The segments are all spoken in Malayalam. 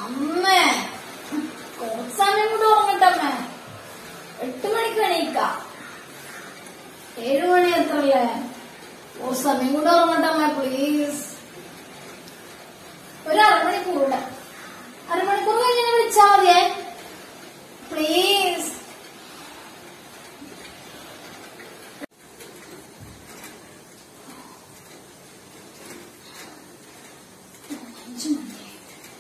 അമ്മേ കുറച്ച് സമയം കൂടെ ഉറങ്ങട്ടമ്മേ എട്ട് മണിക്ക് എണീക്കാം ഏഴു മണി എത്രല്ലേ ഒരു സമയം കൂടെ ഉറങ്ങട്ടമ്മേ പ്ലീസ് ഒരു അരമണിക്കൂർ കൂടെ അരമണിക്കൂർ കഴിഞ്ഞ് എന്നെ വിളിച്ചാ മതിയേ പ്ലീസ് അഞ്ചു മണിയായി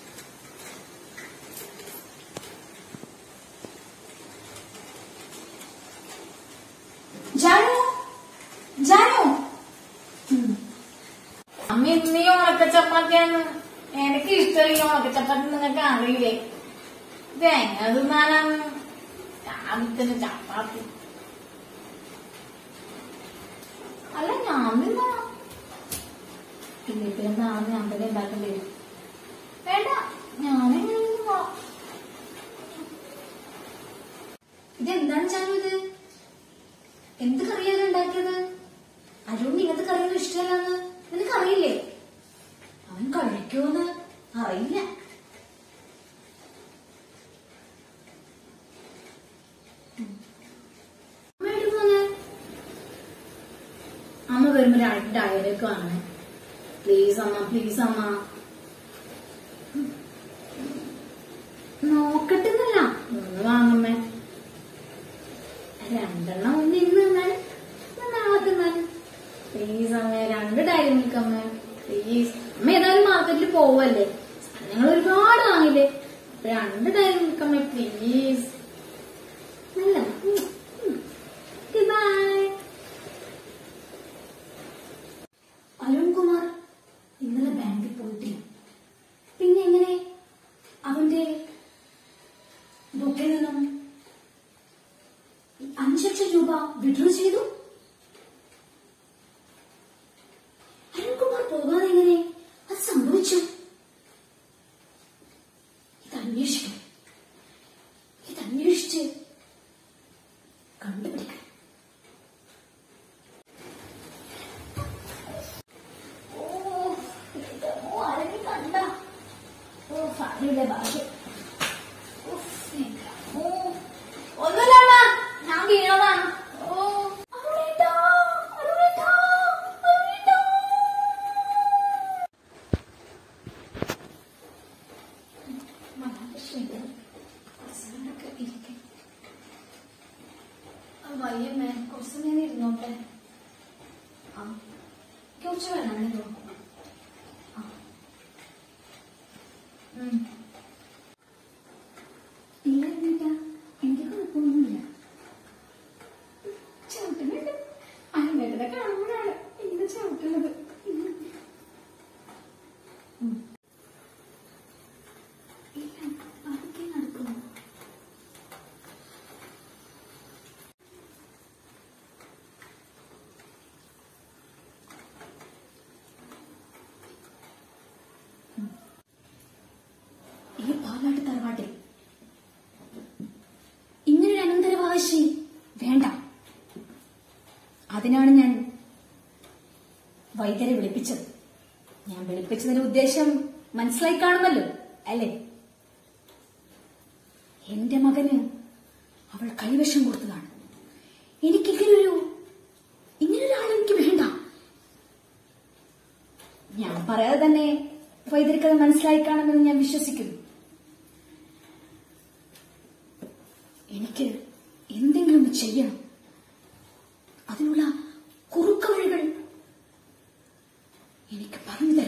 ജാനു ജാനു അമ്മ ഇന്ന് ഈ ഉണക്ക ചപ്പാത്തിയാണ് എനിക്ക് ഇഷ്ടം ഈ ഉണക്ക ചപ്പാത്തി നിങ്ങൾക്ക് അറിയില്ലേ ഇത് എങ്ങനെ തിന്നാനാണ് രാവിലത്തെ ചപ്പാത്തി അല്ല ഞാൻ തിന്നണം പിന്നെ പിന്നെ നാളെ ഞാൻ തന്നെ ഉണ്ടാക്കേണ്ടി വരും വേണ്ട ഞാനെങ്ങനെ തിന്നോളാം ഇതെന്താണ് ചാനു ഇത് എന്ത് കറിയാണ് ഉണ്ടാക്കിയത് അരുണിന് ഇങ്ങനത്തെ കറിയൊന്നും ഇഷ്ടമല്ലെന്ന് നിനക്ക് അറിയില്ലേ അവൻ കഴിക്കുമെന്ന് അറിയില്ല അമ്മ എവിടെ പോന്നെ? അമ്മ വരുമ്പോ രണ്ട് ഡയറൊക്കെ വാങ്ങണേ പ്ലീസ് അമ്മ പ്ലീസ് അമ്മ നോക്കട്ടെന്നല്ല ഒന്ന് വാങ്ങമ്മേ രണ്ടെണ്ണം ഒന്ന് ഇന്ന് തിന്നാലും ഒന്ന് നാളെ തിന്നാലും പ്ലീസ് അമ്മ രണ്ട് ഡയറി മിൽക്ക് അമ്മ പ്ലീസ് അമ്മ ഏതായാലും മാർക്കറ്റിൽ പോവല്ലേ ഞങ്ങൾ ഒരുപാട് വാങ്ങില്ലേ അപ്പൊ രണ്ട് ഡയറി മിൽക്ക് അമ്മ പ്ലീസ് നല്ല ബൈ അരുൺകുമാർ ഇന്നലെ ബാങ്കിൽ പോയിട്ടില്ല പിന്നെ എങ്ങനെ അവന്റെ ബുക്കിൽ നിന്നും അഞ്ചു ലക്ഷം രൂപ വിഡ്രോ ചെയ്തു അരുൺകുമാർ പോകാതെ എങ്ങനെ അത് സംഭവിച്ചു ഇത് അന്വേഷിക്കണം ഇത് അന്വേഷിച്ച് കണ്ടുപിടിക്കണം ഓ ഇതോ ആരെങ്കിലും കണ്ട ഓ ഫാമിലിയുടെ ഭാഗ്യം ഉഫ്, എന്റെ അമ്മോ. ഒന്നുമില്ല അമ്മ ഞാൻ വീണതാണ് ഓ അരുണേട്ടാ, അരുണേട്ടാ, അരുണേട്ടാ. മഹാലക്ഷ്മിയുടെ അവസാനമൊക്കെ ഇരിക്കെ. ആ, വയ്യമ്മേ കുറച്ച് നേരം ഇരുന്നോട്ടെ ആ കുറച്ച് വേണമെങ്കിൽ നോക്കും ആ ഉം. ഇല്ല എന്നിട്ടാ എനിക്ക് കുഴപ്പമൊന്നുമില്ല ചവിട്ടുന്നുണ്ട് അമ്മയുടെ കാണുമ്പോഴാണ് ഇങ്ങനെ ചവിട്ടുന്നത് ഉം. ഇല്ല അതൊക്കെ നടക്കുന്നു ഈ പാലാട്ട് തറവാട്ടിൽ ഇങ്ങനൊരു അനന്തരവാശി വേണ്ട അതിനാണ് ഞാൻ വൈദ്യരെ വിളിപ്പിച്ചത് ഞാൻ വിളിപ്പിച്ചതിന്റെ ഉദ്ദേശം മനസ്സിലായി കാണുമല്ലോ അല്ലേ എന്റെ മകന് അവൾ കൈവശം കൊടുത്തതാണ് എനിക്കിങ്ങനൊരു ഇങ്ങനൊരാൾ എനിക്ക് വേണ്ട ഞാൻ പറയാതെ തന്നെ വൈദ്യർക്കത് മനസ്സിലായി കാണുമെന്ന് ഞാൻ വിശ്വസിക്കുന്നു എനിക്ക് എന്തെങ്കിലും ഒന്ന് ചെയ്യണം അതിനുള്ള കുറുക്ക വഴികൾ എനിക്ക് പറഞ്ഞു